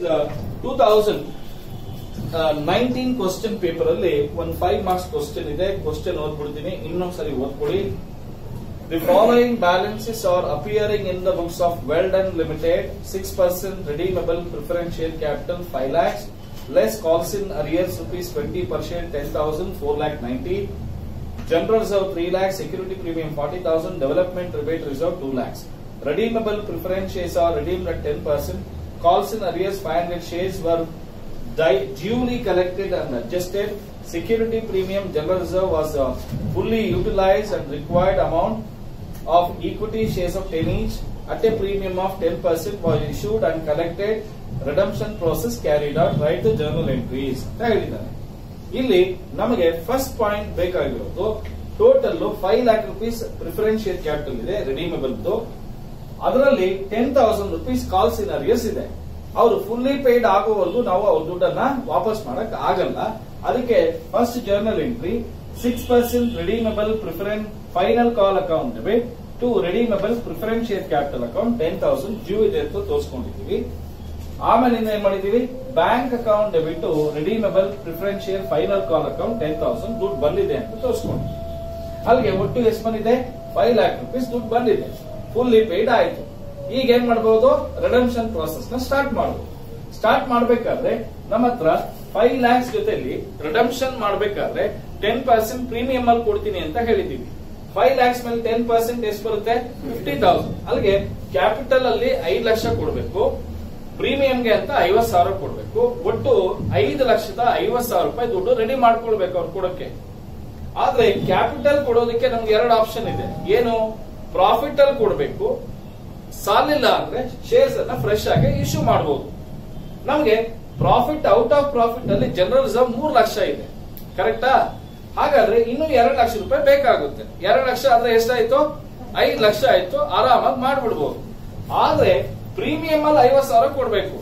Two thousand nineteen question paper ಅಲ್ಲಿ ಒಂದು five marks question ಇದೆ ಕ್ವಶನ್ ಓದ್ಬಿಡ್ತೀನಿ ಇನ್ನೊಂದ್ಸರಿ ಓದ್ಕೊಳ್ಳಿ The following balances are appearing in the books of Weldon Limited, 6% redeemable preference share capital 5 lakhs, less calls in arrears rupees 20 per share 10,000 4 lakh 90, general reserve 3 lakhs, security premium 40,000, development rebate reserve 2 lakhs. Redeemable preference shares are redeemed at 10%, calls in arrears 500 shares were di- duly collected and adjusted. Security premium general reserve was uh, fully utilized and required amount of equity shares of 10 each at a premium of 10% was issued and collected. Redemption process carried out. Write the journal entries. ಅಂತ ಹೇಳಿದ್ದಾರೆ ಇಲ್ಲಿ ನಮಗೆ first point ಬೇಕಾಗಿರೋದು total five lakh rupees preference share capital ಇದೆ redeemable ಅದರಲ್ಲಿ ten thousand rupees calls in arrears ಇದೆ ಅವರು fully paid ಆಗೋವರೆಗೂ ನಾವು ಅವ್ರ ದುಡ್ಡನ್ನ ವಾಪಸ್ ಮಾಡಕ್ ಆಗಲ್ಲ ಅದಕ್ಕೆ first journal entry six percent redeemable preference final call account debit to redeemable preference share capital account ten thousand due ಇದೆ ಅಂತ ತೋರಿಸ್ಕೊಂಡಿದ್ದೀವಿ ಆಮೇಲಿಂದ ಏನ್ ಮಾಡಿದೀವಿ bank account debit redeemable preference share final call account ten thousand ದುಡ್ಡು ಬಂದಿದೆ ಅಂತ ತೋರಿಸ್ಕೊಂಡಿದ್ದೀವಿ ಅಲ್ಲಿಗೆ ಒಟ್ಟು ಎಷ್ಟು ಬಂದಿದೆ ಫೈವ್ ಲ್ಯಾಕ್ ರುಪೀಸ್ ದುಡ್ಡು ಬಂದಿದೆ ಫುಲ್ಲಿ ಪೇಯ್ಡ್ ಆಯ್ತು ಈಗ ಏನ್ ಮಾಡಬಹುದು ರಿಡಮ್ಷನ್ ಪ್ರಾಸೆಸ್ ನ ಸ್ಟಾರ್ಟ್ ಮಾಡಬಹುದು ಸ್ಟಾರ್ಟ್ ಮಾಡ್ಬೇಕಾದ್ರೆ ನಮ್ಮ ಹತ್ರ ಫೈವ್ ಲ್ಯಾಕ್ಸ್ ಜೊತೆಲಿ ರಿಡಮ್ಷನ್ ಮಾಡ್ಬೇಕಾದ್ರೆ ಟೆನ್ ಪರ್ಸೆಂಟ್ ಪ್ರೀಮಿಯಂ ಅಲ್ಲಿ ಕೊಡ್ತೀನಿ ಅಂತ ಹೇಳಿದೀವಿ ಫೈವ್ ಲ್ಯಾಕ್ಸ್ ಮೇಲೆ ಟೆನ್ ಪರ್ಸೆಂಟ್ ಎಷ್ಟು ಬರುತ್ತೆ ಫಿಫ್ಟಿ ತೌಸಂಡ್ ಅಲ್ಲಿಗೆ ಕ್ಯಾಪಿಟಲ್ ಅಲ್ಲಿ ಐದು ಲಕ್ಷ ಕೊಡಬೇಕು ಪ್ರೀಮಿಯಂಗೆ ಅಂತ ಐವತ್ ಸಾವಿರ ಕೊಡಬೇಕು ಒಟ್ಟು ಐದು ಲಕ್ಷದ ಐವತ್ ಸಾವಿರ ರೂಪಾಯಿ ದುಡ್ಡು ರೆಡಿ ಮಾಡ್ಕೊಳ್ಬೇಕು ಅವ್ರು ಕೊಡಕ್ಕೆ ಆದ್ರೆ ಕ್ಯಾಪಿಟಲ್ ಕೊಡೋದಕ್ಕೆ ನಮ್ಗೆ ಎರಡು ಆಪ್ಷನ್ ಇದೆ ಏನು ಪ್ರಾಫಿಟ್ ಅಲ್ಲಿ ಕೊಡಬೇಕು ಸಾಲಿಲ್ಲ ಅಂದ್ರೆ ಶೇರ್ಸ್ ಅನ್ನ ಫ್ರೆಶ್ ಆಗಿ ಇಶ್ಯೂ ಮಾಡಬಹುದು ನಮ್ಗೆ ಪ್ರಾಫಿಟ್ ಔಟ್ ಆಫ್ ಪ್ರಾಫಿಟ್ ಅಲ್ಲಿ ಜನರಲ್ ರಿಸರ್ವ್ ಮೂರ್ ಲಕ್ಷ ಇದೆ ಕರೆಕ್ಟಾ ಹಾಗಾದ್ರೆ ಇನ್ನು ಎರಡು ಲಕ್ಷ ರೂಪಾಯಿ ಬೇಕಾಗುತ್ತೆ ಎರಡು ಲಕ್ಷ ಆದ್ರೆ ಎಷ್ಟಾಯ್ತು ಐದು ಲಕ್ಷ ಆಯ್ತು ಆರಾಮಾಗಿ ಮಾಡ್ಬಿಡ್ಬೋದು ಆದ್ರೆ ಪ್ರೀಮಿಯಂ ಅಲ್ಲಿ ಐವತ್ ಸಾವಿರ ಕೊಡ್ಬೇಕು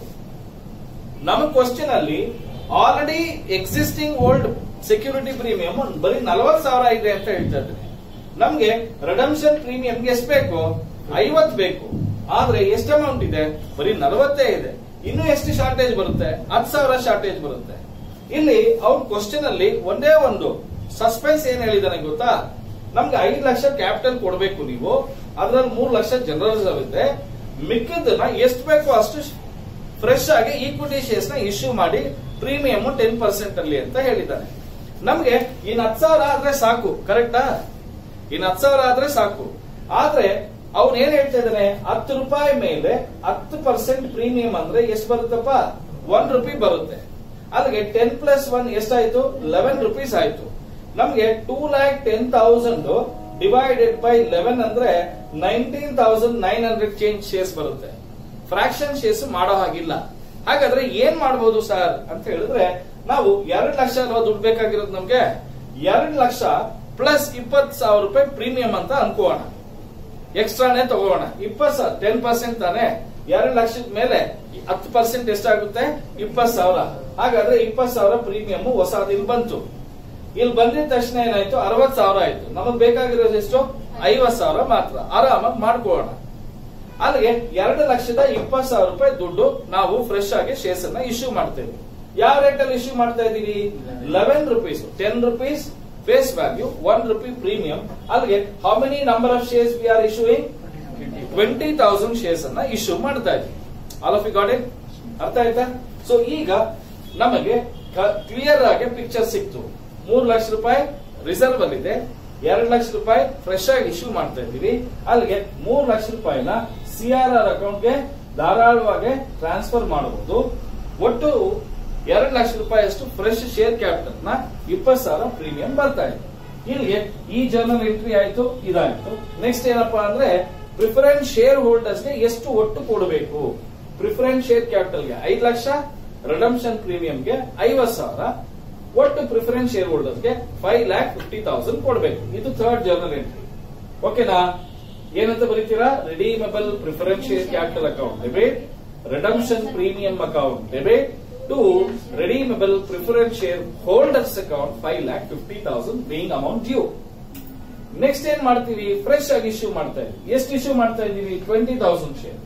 ನಮ್ಮ ಕ್ವಶನ್ ಅಲ್ಲಿ already existing old security premium ಬರೀ ನಲವತ್ ಸಾವಿರ ಇದೆ ಅಂತ ಹೇಳ್ತಾ ಇದ್ದೀನಿ ನಮ್ಗೆ ರಿಡಮ್ಷನ್ ಪ್ರೀಮಿಯಂಗೆ ಎಷ್ಟು ಬೇಕು ಐವತ್ ಬೇಕು ಆದ್ರೆ ಎಷ್ಟು ಅಮೌಂಟ್ ಇದೆ ಬರೀ ನಲವತ್ತೇ ಇದೆ ಇನ್ನು ಎಷ್ಟು ಶಾರ್ಟೇಜ್ ಬರುತ್ತೆ ಹತ್ತು ಸಾವಿರ ಶಾರ್ಟೇಜ್ ಬರುತ್ತೆ ಇಲ್ಲಿ ಅವ್ರ ಕ್ವಶನ್ ಅಲ್ಲಿ ಒಂದೇ ಒಂದು ಸಸ್ಪೆನ್ಸ್ ಏನ್ ಹೇಳಿದಾನೆ ಗೊತ್ತಾ ನಮ್ಗೆ ಐದು ಲಕ್ಷ ಕ್ಯಾಪಿಟಲ್ ಕೊಡಬೇಕು ನೀವು ಅದ್ರಲ್ಲಿ ಮೂರ್ ಲಕ್ಷ ಜನರಲ್ ರಿಸರ್ವ್ ಇದೆ ಮಿಕ್ಕಿದ್ದನ್ನ ಎಷ್ಟು ಬೇಕೋ ಅಷ್ಟು ಫ್ರೆಶ್ ಆಗಿ ಈಕ್ವಿಟಿ ಶೇರ್ಸ್ ನ ಇಶ್ಯೂ ಮಾಡಿ ಪ್ರೀಮಿಯಂ ಟೆನ್ ಪರ್ಸೆಂಟ್ ಅಲ್ಲಿ ಅಂತ ಹೇಳಿದ್ದಾನೆ ನಮ್ಗೆ ಇನ್ ಹತ್ತು ಸಾವಿರ ಆದ್ರೆ ಸಾಕು ಕರೆಕ್ಟಾ ಇನ್ ಹತ್ತು ಸಾವಿರ ಆದ್ರೆ ಸಾಕು ಆದ್ರೆ ಅವ್ನು ಏನ್ ಹೇಳ್ತಾ ಇದ್ದಾನೆ ಹತ್ತು ರೂಪಾಯಿ ಮೇಲೆ ಹತ್ತು ಪರ್ಸೆಂಟ್ ಪ್ರೀಮಿಯಂ ಅಂದ್ರೆ ಎಷ್ಟು ಬರುತ್ತಪ್ಪ ಒನ್ ರುಪಿ ಬರುತ್ತೆ ಅಲ್ಲಿಗೆ ಟೆನ್ ಪ್ಲಸ್ ಒನ್ ಎಷ್ಟಾಯ್ತು ಲೆವೆನ್ ರುಪೀಸ್ ಆಯ್ತು ನಮ್ಗೆ two lakh ten thousand divided by eleven ಅಂದ್ರೆ nineteen thousand nine hundred change shares ಬರುತ್ತೆ ಫ್ರಾಕ್ಷನ್ ಶೇರ್ಸ್ ಮಾಡೋ ಹಾಗಿಲ್ಲ ಹಾಗಾದ್ರೆ ಏನ್ ಮಾಡಬಹುದು ಸರ್ ಅಂತ ಹೇಳಿದ್ರೆ ನಾವು ಎರಡ್ ಲಕ್ಷ ಅಲ್ವಾ ದುಡ್ಡು ಬೇಕಾಗಿರೋದು ನಮ್ಗೆ ಎರಡ್ ಲಕ್ಷ ಪ್ಲಸ್ ಇಪ್ಪತ್ ಸಾವಿರ ರೂಪಾಯಿ ಪ್ರೀಮಿಯಂ ಅಂತ ಅನ್ಕೋಣ ಎಕ್ಸ್ಟ್ರಾನೇ ತಗೋಣ ಇಪ್ಪತ್ ಸಾವಿರ ಟೆನ್ ಪರ್ಸೆಂಟ್ ತಾನೆ ಎರಡ್ ಲಕ್ಷದ ಮೇಲೆ ಹತ್ತು ಪರ್ಸೆಂಟ್ ಎಷ್ಟಾಗುತ್ತೆ ಇಪ್ಪತ್ ಸಾವಿರ ಹಾಗಾದ್ರೆ ಇಪ್ಪತ್ ಸಾವಿರ ಪ್ರೀಮಿಯಂ ಹೊಸದು ಇಲ್ಲಿ ಬಂತು ಇಲ್ಲಿ ಬಂದಿದ ತಕ್ಷಣ ಏನಾಯ್ತು ಅರವತ್ ಸಾವಿರ ಆಯ್ತು ನಮಗ್ ಬೇಕಾಗಿರೋದು ಎಷ್ಟು ಐವತ್ ಸಾವಿರ ಮಾತ್ರ ಆರಾಮಾಗಿ ಮಾಡ್ಕೊಳ್ಳೋಣ ಅಲ್ಲಿಗೆ ಎರಡು ಲಕ್ಷದ ಇಪ್ಪತ್ ಸಾವಿರ ರೂಪಾಯಿ ದುಡ್ಡು ನಾವು ಫ್ರೆಶ್ ಆಗಿ ಶೇರ್ಸ್ ಅನ್ನ ಇಶ್ಯೂ ಮಾಡ್ತೇವೆ ಯಾವ ರೇಟ್ ಅಲ್ಲಿ ಇಶ್ಯೂ ಮಾಡ್ತಾ ಇದೀವಿ eleven rupees ten rupees face value one rupee premium ಅಲ್ಲಿಗೆ how many number of shares we are issuing twenty thousand shares ಅನ್ನ ಇಶ್ಯೂ ಮಾಡ್ತಾ ಇದ್ವಿ all of you got it ಅರ್ಥ ಆಯ್ತಾ ಸೊ ಈಗ ನಮಗೆ ಕ್ಲಿಯರ್ ಆಗಿ ಪಿಕ್ಚರ್ ಸಿಕ್ತು ಮೂರು ಲಕ್ಷ ರೂಪಾಯಿ ರಿಸರ್ವ್ ಅಲ್ಲಿ ಇದೆ ಎರಡು ಲಕ್ಷ ರೂಪಾಯಿ ಫ್ರೆಶ್ ಆಗಿ ಇಶ್ಯೂ ಮಾಡ್ತಾ ಇದ್ದೀವಿ ಅಲ್ಲಿಗೆ ಮೂರು ಲಕ್ಷ ರೂಪಾಯಿನ ಸಿಆರ್ ಆರ್ ಅಕೌಂಟ್ಗೆ ಧಾರಾಳವಾಗಿ ಟ್ರಾನ್ಸ್ಫರ್ ಮಾಡಬಹುದು ಒಟ್ಟು ಎರಡು ಲಕ್ಷ ರೂಪಾಯಿ ಅಷ್ಟು ಫ್ರೆಶ್ ಶೇರ್ ಕ್ಯಾಪಿಟಲ್ ನ ಇಪ್ಪತ್ತು ಸಾವಿರ ಪ್ರೀಮಿಯಂ ಬರ್ತಾ ಇದೆ ಇಲ್ಲಿಗೆ ಈ ಜರ್ನಲ್ ಎಂಟ್ರಿ ಆಯ್ತು ಇದಾಯ್ತು ನೆಕ್ಸ್ಟ್ ಏನಪ್ಪಾ ಅಂದ್ರೆ ಪ್ರಿಫರೆನ್ಸ್ ಶೇರ್ ಹೋಲ್ಡರ್ಸ್ ಗೆ ಎಷ್ಟು ಒಟ್ಟು ಕೊಡಬೇಕು ಪ್ರಿಫರೆನ್ಸ್ ಶೇರ್ ಕ್ಯಾಪಿಟಲ್ಗೆ ಐದು ಲಕ್ಷ ರಿಡಮ್ಷನ್ ಪ್ರೀಮಿಯಂಗೆ ಐವತ್ ಸಾವಿರ ಒಟ್ಟು ಪ್ರಿಫರೆನ್ಸ್ ಶೇರ್ ಹೋಲ್ಡರ್ಸ್ಗೆ ಫೈವ್ ಲ್ಯಾಕ್ ಫಿಫ್ಟಿ ತೌಸಂಡ್ ಕೊಡಬೇಕು ಇದು ಥರ್ಡ್ ಜರ್ನಲ್ ಎಂಟ್ರಿ ಓಕೆನಾ ಏನಂತ ಬರೀತೀರಾ redeemable preference share capital account debit redemption premium account debit to redeemable preference share holders account five lakh fifty thousand paying amount due next ಏನ್ ಮಾಡ್ತೀವಿ fresh ಆಗಿ issue ಮಾಡ್ತಾ ಇದೀವಿ ಎಷ್ಟು ಇಶ್ಯೂ ಮಾಡ್ತಾ ಇದೀವಿ twenty thousand share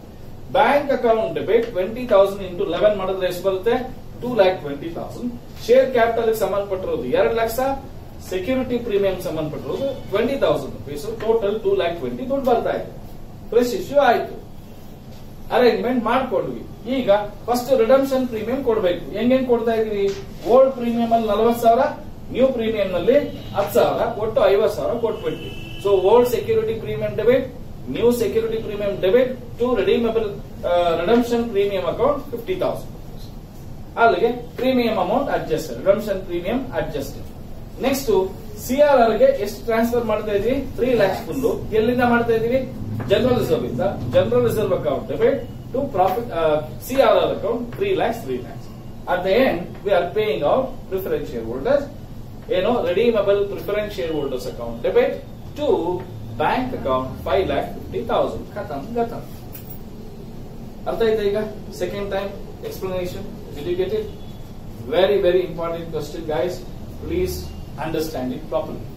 bank account debit twenty thousand into eleven ಮಾಡಿದ್ರೆ ಎಷ್ಟು ಬರುತ್ತೆ two lakh twenty thousand share capital ಸಂಬಂಧಪಟ್ಟಿರೋದು ಎರಡು ಲಕ್ಷ ಸೆಕ್ಯೂರಿಟಿ ಪ್ರೀಮಿಯಂ ಸಂಬಂಧಪಟ್ಟಿರೋದು twenty thousand rupees total two lakh twenty ದುಡ್ಡು ಬರ್ತಾ ಇದೆ ಫ್ರೆಶ್ ಇಶ್ಯೂ ಆಯ್ತು ಅರೇಂಜ್ಮೆಂಟ್ ಮಾಡ್ಕೊಂಡ್ವಿ ಈಗ ಫಸ್ಟ್ ರಿಡಮ್ಷನ್ ಪ್ರೀಮಿಯಂ ಕೊಡ್ಬೇಕು ಹೆಂಗ್ ಕೊಡ್ತಾ ಇದೀವಿ ಓಲ್ಡ್ ಪ್ರೀಮಿಯಂ ಅಲ್ಲಿ ನಲವತ್ತು ಸಾವಿರ ನ್ಯೂ ಪ್ರೀಮಿಯಂ ನಲ್ಲಿ ಹತ್ತು ಸಾವಿರ ಒಟ್ಟು ಐವತ್ತು ಸಾವಿರ ಕೊಟ್ಬಿಟ್ವಿ so old security premium debit new security premium debit to redeemable redemption premium account fifty thousand ಅಲ್ಲಿಗೆ premium amount adjust redemption premium adjust next CRR ಗೆ ಎಷ್ಟು ಟ್ರಾನ್ಸ್ಫರ್ ಮಾಡ್ತಾ ಇದೀವಿ ತ್ರೀ ಲ್ಯಾಕ್ಸ್ ಫುಲ್ ಎಲ್ಲಿಂದ ಮಾಡ್ತಾ ಇದೀವಿ ಜನರಲ್ ರಿಸರ್ವ್ ಇಂದ general reserve account debit to profit CRR account three lakhs three lakhs at the end we are paying out preference share holders ಏನು redeemable preference share holders account debit to bank account five lakh fifty thousand ಖತಮ್ ಗತಮ್ ಅರ್ಥ ಆಯ್ತಾ ಈಗ second time explanation did you get it very very important question guys please understand it properly